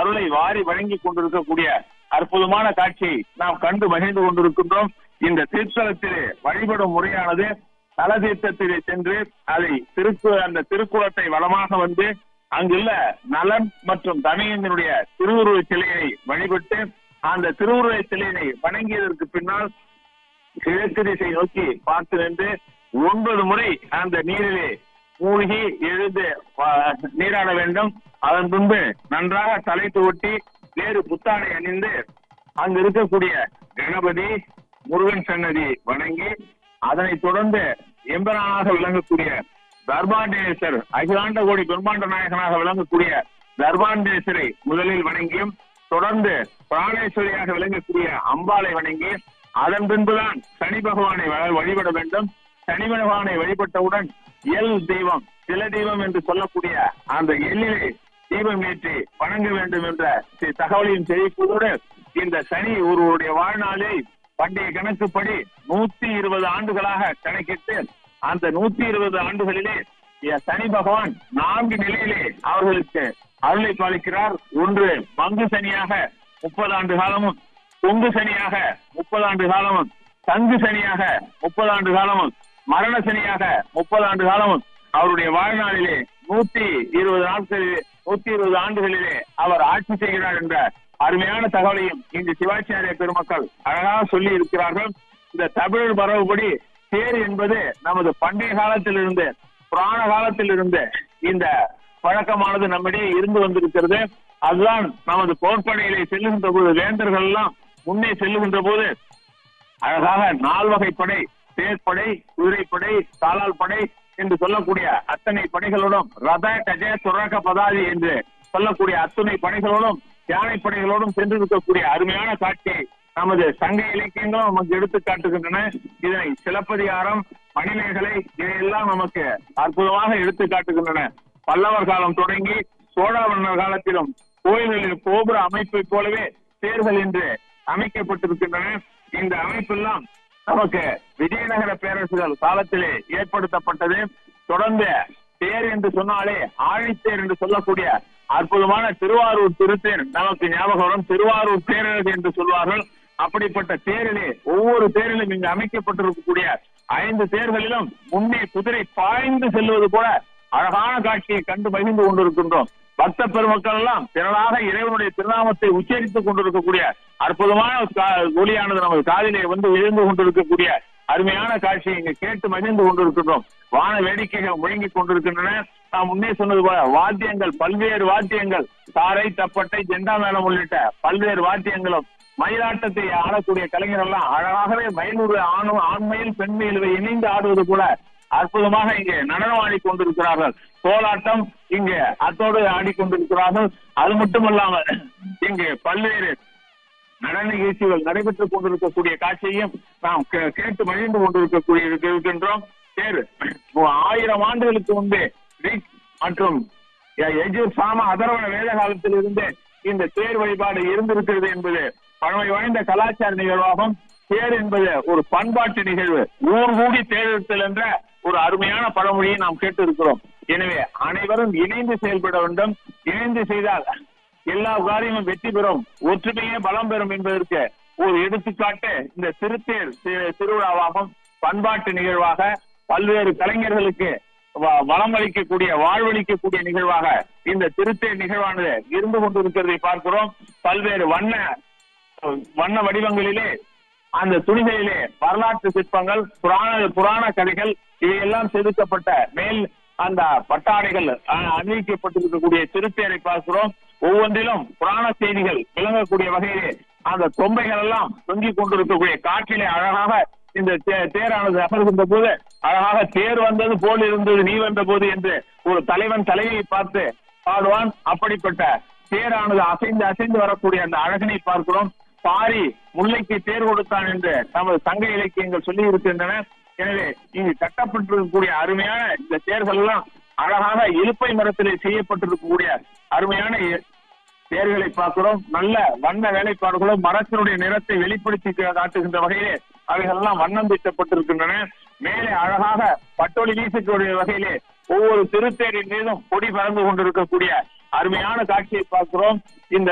அருளை வாரி வழங்கி கொண்டிருக்கக்கூடிய அற்புதமான காட்சியை நாம் கண்டு மகிழ்ந்து கொண்டிருக்கின்றோம் இந்த திருத்தலத்திலே வழிபடும் முறையானது தல தீர்த்தத்திலே சென்று அதை திருக்கு அந்த திருக்குளத்தை வளமாக வந்து அங்குள்ள நலன் மற்றும் தமையனுடைய திருவுருவ சிலையை வழிபட்டு அந்த திருவுருவ சிலையினை வணங்கியதற்கு பின்னால் கிழக்கு திசை நோக்கி பார்த்து நின்று ஒன்பது முறை அந்த நீரிலே மூழ்கி எழுந்து ஆஹ், நீராட வேண்டும் அதன் பின்பு நன்றாக தலை துவட்டி வேறு புத்தாடை அணிந்து அங்கு இருக்கக்கூடிய கணபதி முருகன் சன்னதி வணங்கி அதனைத் தொடர்ந்து எம்பரானாக விளங்கக்கூடிய தர்பாண்டேஸ்வர் அகிலாண்ட கோடி பிரம்மாண்ட நாயகனாக விளங்கக்கூடிய தர்பாண்டேஸ்வரை முதலில் வணங்கியும் தொடர்ந்து பிராணேஸ்வரியாக விளங்கக்கூடிய அம்பாளை வணங்கி அதன் பின்புதான் சனி பகவானை வ- வழிபட வேண்டும் சனி பகவானை வழிபட்டவுடன் எல் தெய்வம் சில தெய்வம் என்று சொல்லக்கூடிய அந்த எல்லிலே தீபம் ஏற்றி வணங்க வேண்டும் என்ற சி- தகவலையும் தெரிவிப்பதோடு இந்த சனி ஒருவருடைய வாழ்நாளை பண்டைய கணக்குப்படி நூத்தி இருபது ஆண்டுகளாக கணக்கிட்டு அந்த நூத்தி இருபது ஆண்டுகளிலே இ- சனி பகவான் நான்கு நிலையிலே அவர்களுக்கு அருளை பாலிக்கிறார் ஒன்று பங்கு சனியாக முப்பது ஆண்டு காலமும் தொங்கு சனியாக முப்பது ஆண்டு காலமும் தங்கு சனியாக முப்பது ஆண்டு காலமும் மரண சனியாக முப்பது ஆண்டு காலமும் அவருடைய வாழ்நாளிலே நூத்தி இருபது நாட்களிலே நூத்தி இருபது ஆண்டுகளிலே அவர் ஆட்சி செய்கிறார் என்ற அருமையான தகவலையும் இங்கு சிவாச்சாரிய பெருமக்கள் அழகாக சொல்லி இருக்கிறார்கள் இந்த தமிழர் மரபுபடி தேர் என்பது நமது பண்டைய காலத்திலிருந்து புராண காலத்திலிருந்து இந்த பழக்கமானது நம்மிடையே இருந்து வந்திருக்கிறது அதுதான் நமது போர்ப்படையிலே செல்லுகின்ற போது வேந்தர்கள் எல்லாம் முன்னே செல்லுகின்ற போது அழகாக நால்வகை படை தேர்ப்படை குதிரைப்படை காலால் படை என்று சொல்லக்கூடிய அத்தனை படைகளோடும் ரத கஜ துரக பதாதி என்று சொல்லக்கூடிய அத்தனை படைகளோடும் யானை படைகளோடும் சென்றிருக்கக்கூடிய அருமையான காட்சியை நமது சங்க இலக்கியங்களும் நமக்கு எடுத்து காட்டுகின்றன இதனை சிலப்பதிகாரம் மணிமேகலை இதையெல்லாம் நமக்கு அற்புதமாக எடுத்து காட்டுகின்றன பல்லவர் காலம் தொடங்கி சோழ மன்னர் காலத்திலும் கோயில்களின் கோபுர அமைப்பை போலவே தேர்கள் என்று அமைக்கப்பட்டிருக்கின்றன இந்த அமைப்பெல்லாம் நமக்கு விஜயநகர பேரரசுகள் காலத்திலே ஏற்படுத்தப்பட்டது தொடர்ந்து தேர் என்று சொன்னாலே ஆழித்தேர் என்று சொல்லக்கூடிய அற்புதமான திருவாரூர் திருத்தேர் நமக்கு ஞாபகம் வரும் திருவாரூர் தேரரசு என்று சொல்வார்கள் அப்படிப்பட்ட தேரிலே ஒவ்வொரு தேரிலும் இங்கு அமைக்கப்பட்டிருக்கக்கூடிய ஐந்து தேர்களிலும் முன்னே குதிரை பாய்ந்து செல்வது போல அழகான காட்சியை கண்டு மகிழ்ந்து கொண்டிருக்கின்றோம் பக்த பெருமக்கள் எல்லாம் திரளாக இறைவனுடைய திருநாமத்தை உச்சரித்துக் கொண்டிருக்கக்கூடிய அற்புதமான கா- ஒலியானது நமது காதிலே வந்து விழுந்து கொண்டிருக்கக்கூடிய அருமையான காட்சியை இங்கு கேட்டு மகிழ்ந்து கொண்டிருக்கின்றோம் வான வேடிக்கைகள் முழங்கிக் கொண்டிருக்கின்றன நாம் முன்னே சொன்னது போல வாத்தியங்கள் பல்வேறு வாத்தியங்கள் தாரை தப்பட்டை ஜெண்டா மேளம் உள்ளிட்ட பல்வேறு வாத்தியங்களும் மயிலாட்டத்தை ஆடக்கூடிய கலைஞர் எல்லாம் அழகாகவே மயிலூர் ஆண் ஆண்மையில் பெண்மையில் இவை இணைந்து ஆடுவது போல அற்புதமாக இங்கே நடனம் ஆடிக்கொண்டிருக்கிறார்கள் கோலாட்டம் இங்கே அத்தோடு ஆடிக்கொண்டிருக்கிறார்கள் அது மட்டுமல்லாமல் இங்கே பல்வேறு நடன நிகழ்ச்சிகள் நடைபெற்றுக் கொண்டிருக்கக்கூடிய காட்சியையும் நாம் கே- கேட்டு மகிழ்ந்து கொண்டிருக்கக்கூடிய இருக்கின்றோம் தேர் ஆயிரம் ஆண்டுகளுக்கு முன்பே ரிக் மற்றும் ய- யஜுர் சாம அதர்வன வேத காலத்தில் இருந்து இந்த தேர் வழிபாடு இருந்திருக்கிறது என்பது பழமை வாய்ந்த கலாச்சார நிகழ்வாகும் தேர் என்பது ஒரு பண்பாட்டு நிகழ்வு ஊர் கூடி தேர்தல் என்ற ஒரு அருமையான பழமொழியை நாம் கேட்டு இருக்கிறோம் எனவே அனைவரும் இணைந்து செயல்பட வேண்டும் இணைந்து செய்தால் எல்லா காரியமும் வெற்றி பெறும் ஒற்றுமையே பலம் பெறும் என்பதற்கு ஒரு எடுத்துக்காட்டு இந்த திருத்தேர் தி- திருவிழாவாகும் பண்பாட்டு நிகழ்வாக பல்வேறு கலைஞர்களுக்கு வ- வளம் அளிக்கக்கூடிய வாழ்வளிக்கக்கூடிய நிகழ்வாக இந்த திருத்தேர் நிகழ்வானது இருந்து கொண்டிருக்கிறதை பார்க்கிறோம் பல்வேறு வண்ண வண்ண வடிவங்களிலே அந்த துணிகளிலே வரலாற்று சிற்பங்கள் புராண புராண கதைகள் இவையெல்லாம் செதுக்கப்பட்ட மேல் அந்த பட்டாடைகள் அஹ், அணிவிக்கப்பட்டிருக்கக்கூடிய திருத்தேரை பார்க்கிறோம் ஒவ்வொன்றிலும் புராண செய்திகள் விளங்கக்கூடிய வகையிலே அந்த தொம்பைகள் எல்லாம் தொங்கிக் கொண்டிருக்கக்கூடிய காற்றிலே அழகாக இந்த தே- தேரானது அமர்கின்ற போது அழகாக தேர் வந்தது போல் இருந்தது நீ வந்த போது என்று ஒரு தலைவன் தலைவியை பார்த்து பாடுவான் அப்படிப்பட்ட தேரானது அசைந்து அசைந்து வரக்கூடிய அந்த அழகினை பார்க்கிறோம் பாரி முல்லைக்கு தேர் கொடுத்தான் என்று நமது சங்க இலக்கியங்கள் சொல்லி இருக்கின்றன எனவே இங்கு கட்டப்பட்டிருக்கக்கூடிய அருமையான இந்த தேர்கள் எல்லாம் அழகாக இலுப்பை மரத்திலே செய்யப்பட்டிருக்கக்கூடிய அருமையான எ- தேர்களை பார்க்கிறோம் நல்ல வண்ண வேலைப்பாடுகளும் மரத்தினுடைய நிறத்தை வெளிப்படுத்தி காட்டுகின்ற வகையிலே அவைகள் எல்லாம் வண்ணம் தீட்டப்பட்டிருக்கின்றன மேலே அழகாக பட்டொலி வீசக்கூடிய வகையிலே ஒவ்வொரு திருத்தேரின் மீதும் கொடி பறந்து கொண்டிருக்கக்கூடிய அருமையான காட்சியை பார்க்கிறோம் இந்த